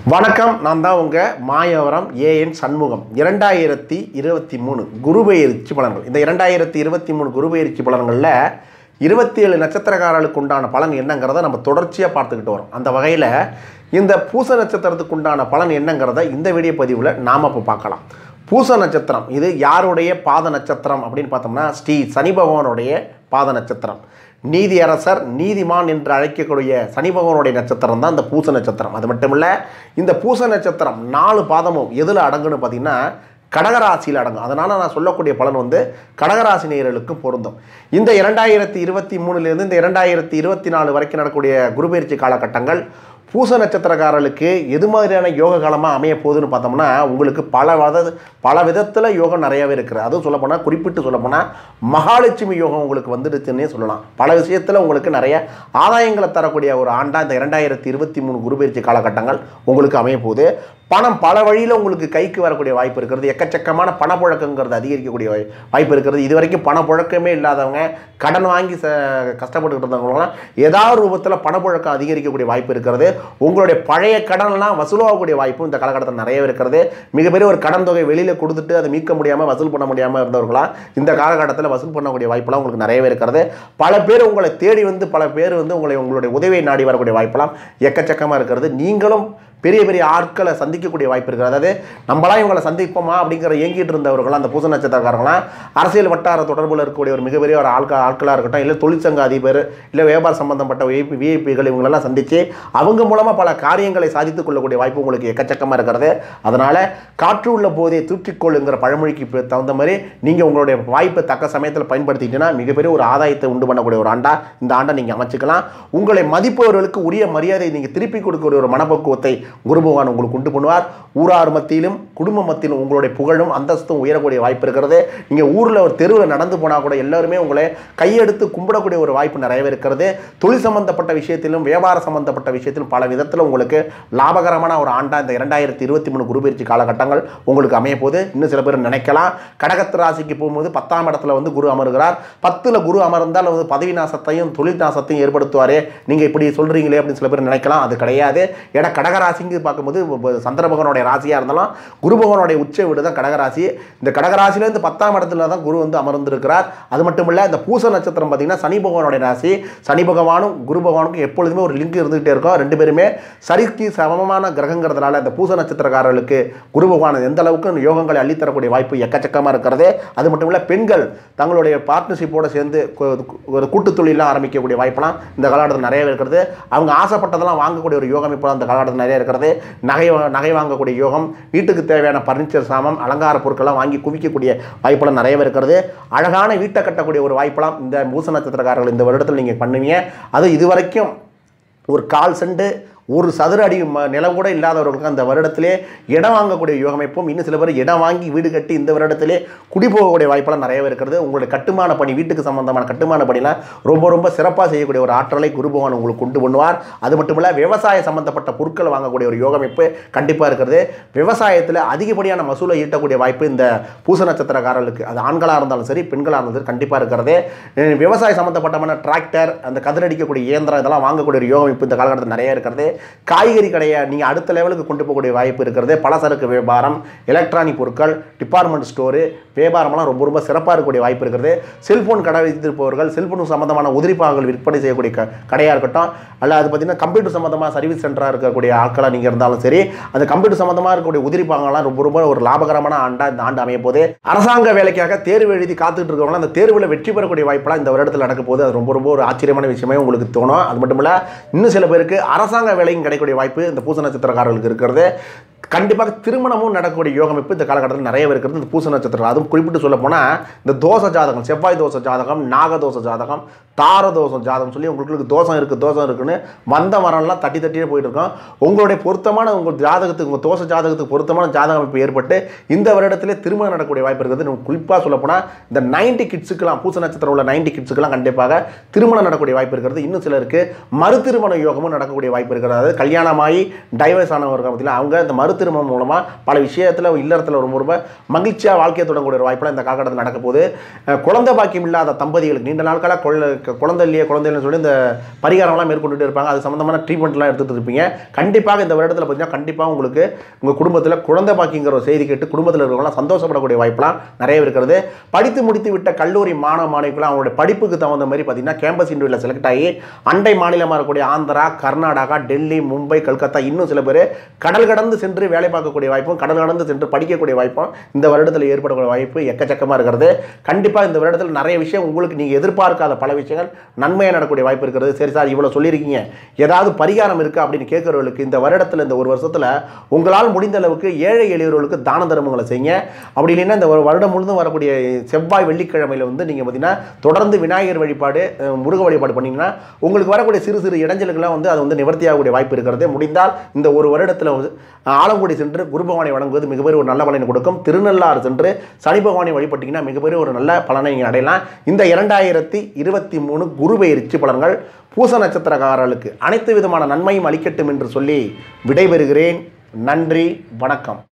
வணக்கம் நான் தான் உங்கள் மாயவரம் ஏஎன் சண்முகம் இரண்டாயிரத்தி இருபத்தி மூணு குரு பெயர்ச்சி பலன்கள் இந்த இரண்டாயிரத்தி இருபத்தி மூணு குரு பெயர்ச்சி பலன்களில் இருபத்தி ஏழு நட்சத்திரக்காரர்களுக்கு உண்டான பலன் என்னங்கிறத நம்ம தொடர்ச்சியாக பார்த்துக்கிட்டு வரோம் அந்த வகையில் இந்த பூச நட்சத்திரத்துக்கு உண்டான பலன் என்னங்கிறத இந்த வீடியோ பதிவில் நாம் இப்போ பார்க்கலாம் பூச நட்சத்திரம் இது யாருடைய பாத நட்சத்திரம் அப்படின்னு பார்த்தோம்னா ஸ்ரீ சனி பகவானுடைய பாத நட்சத்திரம் நீதியரசர் நீதிமான் என்று அழைக்கக்கூடிய சனி பகவானுடைய நட்சத்திரம் தான் இந்த பூச நட்சத்திரம் அது மட்டும் இல்லை இந்த பூச நட்சத்திரம் நாலு பாதமும் எதில் அடங்குன்னு பார்த்தீங்கன்னா கடகராசியில் அடங்கும் அதனால் நான் சொல்லக்கூடிய பலன் வந்து கடகராசி நேயர்களுக்கும் பொருந்தும் இந்த இரண்டாயிரத்தி இருபத்தி மூணுலேருந்து இந்த இரண்டாயிரத்தி இருபத்தி நாலு வரைக்கும் நடக்கக்கூடிய குருபெயர்ச்சி காலகட்டங்கள் பூச நட்சத்திரக்காரர்களுக்கு எது மாதிரியான யோக காலமாக அமைய போகுதுன்னு பார்த்தோம்னா உங்களுக்கு பல வத பல விதத்தில் யோகம் நிறையாவே இருக்குது அதுவும் சொல்லப்போனால் குறிப்பிட்டு சொல்லப்போனால் மகாலட்சுமி யோகம் உங்களுக்கு வந்துடுச்சுன்னே சொல்லலாம் பல விஷயத்தில் உங்களுக்கு நிறைய ஆதாயங்களை தரக்கூடிய ஒரு ஆண்டாக இந்த இரண்டாயிரத்தி இருபத்தி மூணு குருபெயர்ச்சி காலகட்டங்கள் உங்களுக்கு அமைய போகுது பணம் பல வழியில் உங்களுக்கு கைக்கு வரக்கூடிய வாய்ப்பு இருக்கிறது எக்கச்சக்கமான பணப்புழக்கங்கிறது அதிகரிக்கக்கூடிய வாய்- வாய்ப்பு இருக்கிறது இது வரைக்கும் பணப்புழக்கமே இல்லாதவங்க கடன் வாங்கி ச கஷ்டப்பட்டுக்கிட்டு இருந்தவங்களாம் ஏதாவது ரூபத்தில் பணப்புழக்கம் அதிகரிக்கக்கூடிய வாய்ப்பு இருக்கிறது உங்களுடைய பழைய கடன்லாம் வசூலாகக்கூடிய வாய்ப்பும் இந்த காலகட்டத்தில் நிறைய இருக்கிறது மிகப்பெரிய ஒரு கடன் தொகை வெளியில் கொடுத்துட்டு அதை மீட்க முடியாமல் வசூல் பண்ண முடியாமல் இருந்தவர்களாம் இந்த காலகட்டத்தில் வசூல் பண்ணக்கூடிய வாய்ப்பெல்லாம் உங்களுக்கு நிறையவே இருக்கிறது பல பேர் உங்களை தேடி வந்து பல பேர் வந்து உங்களை உங்களுடைய உதவியை நாடி வரக்கூடிய வாய்ப்பெல்லாம் எக்கச்சக்கமாக இருக்கிறது நீங்களும் பெரிய பெரிய ஆட்களை சந்திக்கக்கூடிய வாய்ப்பு இருக்குது அதாவது நம்மளாம் இவங்களை சந்திப்போமா அப்படிங்கிற ஏங்கிட்டு இருந்தவர்களாம் அந்த பூச நட்சத்திரக்காரங்களாம் அரசியல் வட்டார தொடர்பில் இருக்கக்கூடிய ஒரு மிகப்பெரிய ஒரு ஆட்கள் ஆட்களாக இருக்கட்டும் இல்லை தொழிற்சங்க அதிபர் இல்லை வியாபார சம்பந்தப்பட்ட விஐபி விஐபிகள் இவங்களெல்லாம் சந்தித்து அவங்க மூலமாக பல காரியங்களை சாதித்துக் கொள்ளக்கூடிய வாய்ப்பு உங்களுக்கு எக்கச்சக்கமாக இருக்கிறது அதனால் காற்று உள்ள போதே தூற்றிக்கொள்ளுங்கிற பழமொழிக்கு இப்ப தகுந்த மாதிரி நீங்கள் உங்களுடைய வாய்ப்பை தக்க சமயத்தில் பயன்படுத்திக்கிட்டீங்கன்னா மிகப்பெரிய ஒரு ஆதாயத்தை உண்டு பண்ணக்கூடிய ஒரு ஆண்டா இந்த ஆண்டை நீங்கள் அமைச்சுக்கலாம் உங்களை மதிப்பவர்களுக்கு உரிய மரியாதை நீங்கள் திருப்பி கொடுக்கக்கூடிய ஒரு மனப்பக்குவத்தை குரு பகவான் உங்களுக்கு உண்டு பண்ணுவார் ஊரார் மத்தியிலும் குடும்ப மத்தியிலும் உங்களுடைய புகழும் அந்தஸ்தும் உயரக்கூடிய வாய்ப்பு இருக்கிறது நீங்கள் ஊரில் ஒரு தெருவில் நடந்து போனால் கூட எல்லாருமே உங்களை கையெடுத்து கும்பிடக்கூடிய ஒரு வாய்ப்பு நிறையவே இருக்கிறது தொழில் சம்பந்தப்பட்ட விஷயத்திலும் வியாபார சம்பந்தப்பட்ட விஷயத்திலும் பல விதத்தில் உங்களுக்கு லாபகரமான ஒரு ஆண்டா இந்த இரண்டாயிரத்தி இருபத்தி மூணு குருபெயர்ச்சி காலகட்டங்கள் உங்களுக்கு அமைய போது இன்னும் சில பேர் நினைக்கலாம் கடகத்து ராசிக்கு போகும்போது பத்தாம் இடத்துல வந்து குரு அமருகிறார் பத்தில் குரு அமர்ந்தால் வந்து பதவி நாசத்தையும் தொழில் நாசத்தையும் ஏற்படுத்துவாரே நீங்கள் இப்படி சொல்கிறீங்களே அப்படின்னு சில பேர் நினைக்கலாம் அது கிடையாது ஏன்னா கடகராசிங்கு பார்க்கும்போது ப- சந்திர பகவானுடைய ராசியாக இருந்தாலும் குரு பகவானுடைய உச்ச வீடு தான் கடகராசி இந்த கடகராசியிலேருந்து பத்தாம் இடத்துல தான் குரு வந்து அமர்ந்திருக்கிறார் அது மட்டும் இல்லை இந்த பூச நட்சத்திரம் பார்த்தீங்கன்னா சனி பகவானுடைய ராசி சனி பகவானும் குரு பகவானுக்கும் எப்பொழுதுமே ஒரு லிங்க் இருந்துகிட்டே இருக்கும் ரெண்டு பேருமே சரிக்கு சமமான கிரகங்கிறதுனால இந்த பூச நட்சத்திரக்காரர்களுக்கு குரு பகவான் எந்த அளவுக்கு யோகங்களை அள்ளித்தரக்கூடிய வாய்ப்பு எக்கச்சக்கமாக இருக்கிறது அது மட்டும் இல்லை பெண்கள் தங்களுடைய பார்ட்னர்ஷிப்போடு சேர்ந்து கு- கு- ஒரு கூட்டு தொழிலாம் ஆரம்பிக்கக்கூடிய வாய்ப்பெல்லாம் இந்த காலகட்டத்தில் நிறைய இருக்கிறது அவங்க ஆசைப்பட்டதெல்லாம் வாங்கக்கூடிய ஒரு யோகம் இப்போ இந்த காலகட்டத்தில் நிறைய இருக்கிறது நகை வா- நகை வாங்கக்கூடிய யோகம் வீட்டுக்கு தேவையான பர்னிச்சர் சாமான் அலங்கார பொருட்கள்லாம் வாங்கி குவிக்கக்கூடிய வாய்ப்பெல்லாம் நிறையவே இருக்கிறது அழகான வீட்டை கட்டக்கூடிய ஒரு வாய்ப்பெல்லாம் இந்த பூச நட்சத்திரக்காரர்கள் இந்த வருடத்தில் நீங்கள் பண்ணுவீங்க அது இதுவரைக்கும் ஒரு கால் செண்டு ஒரு சதுர அடி ம- நிலம் கூட இல்லாதவர்களுக்கு அந்த வருடத்திலே இடம் வாங்கக்கூடிய யோகமைப்பும் இன்னும் சில பேர் இடம் வாங்கி வீடு கட்டி இந்த வருடத்திலே குடி போகக்கூடிய வாய்ப்பெல்லாம் நிறையவே இருக்கிறது உங்களுடைய கட்டுமான பணி வீட்டுக்கு சம்பந்தமான கட்டுமான பணிலாம் ரொம்ப ரொம்ப சிறப்பாக செய்யக்கூடிய ஒரு ஆற்றலை குரு பகவான் உங்களுக்கு கொண்டு பண்ணுவார் அது மட்டும் இல்லை விவசாய சம்பந்தப்பட்ட பொருட்களை வாங்கக்கூடிய ஒரு யோகமைப்பு கண்டிப்பாக இருக்கிறது விவசாயத்தில் அதிகப்படியான மசூலை ஈட்டக்கூடிய வாய்ப்பு இந்த பூச நட்சத்திரக்காரர்களுக்கு அது ஆண்களாக இருந்தாலும் சரி பெண்களாக இருந்தாலும் சரி கண்டிப்பாக இருக்கிறது அஹ் விவசாய சம்பந்தப்பட்டமான டிராக்டர் அந்த கதிரடிக்கக்கூடிய இயந்திரம் இதெல்லாம் வாங்கக்கூடிய ஒரு யோகம் இப்போ இந்த காலகட்டத்தில் நிறைய இருக்கிறது காய்கறி கடையை நீங்கள் அடுத்த லெவலுக்கு கொண்டு போகக்கூடிய வாய்ப்பு இருக்கிறது பலசரக்கு வியாபாரம் எலக்ட்ரானிக் பொருட்கள் டிபார்ட்மெண்ட் ஸ்டோரு வியாபாரம்லாம் ரொம்ப ரொம்ப சிறப்பாக இருக்கக்கூடிய வாய்ப்பு இருக்கிறது செல்போன் கடை வைத்திருப்பவர்கள் செல்போன் சம்பந்தமான உதிரிப்பாகங்கள் விற்பனை செய்யக்கூடிய க கடையாக இருக்கட்டும் அல்ல அது பார்த்தீங்கன்னா கம்ப்யூட்டர் சம்பந்தமாக சர்வீஸ் சென்டராக இருக்கக்கூடிய ஆட்களாக நீங்கள் இருந்தாலும் சரி அந்த கம்ப்யூட்டர் சம்பந்தமாக இருக்கக்கூடிய உதிரிப்பாகங்கள்லாம் ரொம்ப ரொம்ப ஒரு லாபகரமான ஆண்டா இந்த ஆண்டு அமைய போது அரசாங்க வேலைக்காக தேர்வு எழுதி காத்துட்டு இருக்கவங்க அந்த தேர்வில் வெற்றி பெறக்கூடிய வாய்ப்பெல்லாம் இந்த வருடத்தில் நடக்க போது அது ரொம்ப ரொம்ப ஒரு ஆச்சரியமான விஷயமே உங்களுக்கு தோணும் அது மட்டும் இல்லை இன்னும் சில பேருக்கு அரசாங்க வேலையும் கிடைக்கக்கூடிய வாய்ப்பு இந்த பூச நட்சத்திரக்காரர்களுக்கு இருக்கிறது கண்டிப்பாக திருமணமும் நடக்கக்கூடிய யோகம் இப்போ இந்த காலகட்டத்தில் நிறைய இருக்கிறது இந்த பூச நட்சத்திரம் அதுவும் குறிப்பிட்டு சொல்ல போனால் இந்த தோச ஜாதகம் செவ்வாய் தோச ஜாதகம் நாகதோஷ ஜாதகம் தார தோஷம் ஜாதகம் சொல்லி உங்களுக்கு தோஷம் இருக்குது தோஷம் இருக்குன்னு வந்த மரம்லாம் தட்டி தட்டியே போயிட்டு இருக்கோம் உங்களுடைய பொருத்தமான உங்கள் ஜாதகத்துக்கு உங்கள் தோஷ ஜாதகத்துக்கு பொருத்தமான ஜாதக அமைப்பு ஏற்பட்டு இந்த வருடத்திலே திருமணம் நடக்கக்கூடிய வாய்ப்பு இருக்குது நம்ம குறிப்பாக சொல்ல போனால் இந்த நைன்டி கிட்ஸுக்கெல்லாம் பூச நட்சத்திரம் உள்ள நைன்டி கிட்ஸுக்கெல்லாம் கண்டிப்பாக திருமணம் நடக்கக்கூடிய வாய்ப்பு இருக்கிறது இன்னும் சிலருக்கு மறு திருமண யோகமும் நடக்கக்கூடிய வாய்ப்பு இருக்கிறது அதாவது கல்யாணமாகி டைவர்ஸ் ஆனவர்கள் பார்த்தீங்கன்னா அவங்க இந்த மறு திருமணம் மூலமாக பல விஷயத்தில் இல்லறத்தில் ரொம்ப ரொம்ப மகிழ்ச்சியாக வாழ்க்கையை தொடங்கக்கூடிய ஒரு வாய்ப்பெல்லாம் இந்த காலகட்டத்தில் நடக்க போகுது அஹ் குழந்தை பாக்கியம் இல்லாத தம்பதிகளுக்கு நீண்ட நாட்களாக குழ குழந்தை இல்லையே குழந்தை இல்லைன்னு சொல்லி இந்த பரிகாரம்லாம் மேற்கொண்டுட்டு இருப்பாங்க அது சம்மந்தமான ட்ரீட்மெண்ட்லாம் எடுத்துகிட்டு இருப்பீங்க கண்டிப்பாக இந்த வருடத்தில் பார்த்தீங்கன்னா கண்டிப்பாக உங்களுக்கு உங்கள் குடும்பத்தில் குழந்தை பாக்கிங்கிற ஒரு செய்தி கேட்டு குடும்பத்தில் இருக்கிறவங்களாம் சந்தோஷப்படக்கூடிய வாய்ப்பெல்லாம் நிறைய இருக்கிறது படித்து முடித்து விட்ட கல்லூரி மாணவ மாணவிகளும் அவங்களுடைய படிப்புக்கு தகுந்த மாதிரி பார்த்தீங்கன்னா கேம்பஸ் இன்டர்வியூவில் செலக்ட் ஆகி அண்டை மாநிலமாக இருக்கக்கூடிய ஆந்திரா கர்நாடகா டெல்லி மும்பை கல்கத்தா இன்னும் சில பேர் கடல் கடந்து சென்று வேலை பார்க்கக்கூடிய வாய்ப்பும் கடல் கடந்து சென்று படிக்கக்கூடிய வாய்ப்பும் இந்த வருடத்தில் ஏற்படக்கூடிய வாய்ப்பு எக்கச்சக்கமாக இருக்கிறது கண்டிப்பாக இந்த வருடத்தில் நிறைய விஷயம் உங்களுக்கு நீங்கள் எதிர்பார்க்காத பல விஷயங்கள் நன்மையாக நடக்கக்கூடிய வாய்ப்பு இருக்கிறது சரி சார் இவ்வளோ சொல்லியிருக்கீங்க ஏதாவது பரிகாரம் இருக்கா அப்படின்னு கேட்குறவர்களுக்கு இந்த வருடத்தில் இந்த ஒரு வருஷத்தில் உங்களால் முடிந்த அளவுக்கு ஏழை எளியவர்களுக்கு தான தர்மங்களை செய்யுங்க அப்படி இல்லைன்னா இந்த ஒரு வருடம் முழுதும் வரக்கூடிய செவ்வாய் வெள்ளிக்கிழமையில் வந்து நீங்கள் பார்த்தீங்கன்னா தொடர்ந்து விநாயகர் வழிபாடு அஹ், முருக வழிபாடு பண்ணீங்கன்னா உங்களுக்கு வரக்கூடிய சிறு சிறு இடைஞ்சலுக்கெல்லாம் வந்து அது வந்து நிவர்த்தி ஆகக்கூடிய வாய்ப்பு இருக்கிறது முடிந்தால் இந்த ஒரு வருடத்தில் வந்து அஹ், ஆலங்குடி சென்று குரு பகவானை வணங்குவது மிகப்பெரிய ஒரு நல்ல பலனை கொடுக்கும் திருநள்ளாறு சென்று சனி பகவானை வழிபட்டீங்கன்னா மிகப்பெரிய ஒரு நல்ல பலனை நீங்கள் அடையலாம் இந்த இரண்டாயிரத்தி இருபத்தி மூணு குரு பயிற்சி பலன்கள் பூச நட்சத்திரக்காரர்களுக்கு அனைத்து விதமான நன்மையும் அளிக்கட்டும் என்று சொல்லி விடைபெறுகிறேன் நன்றி வணக்கம்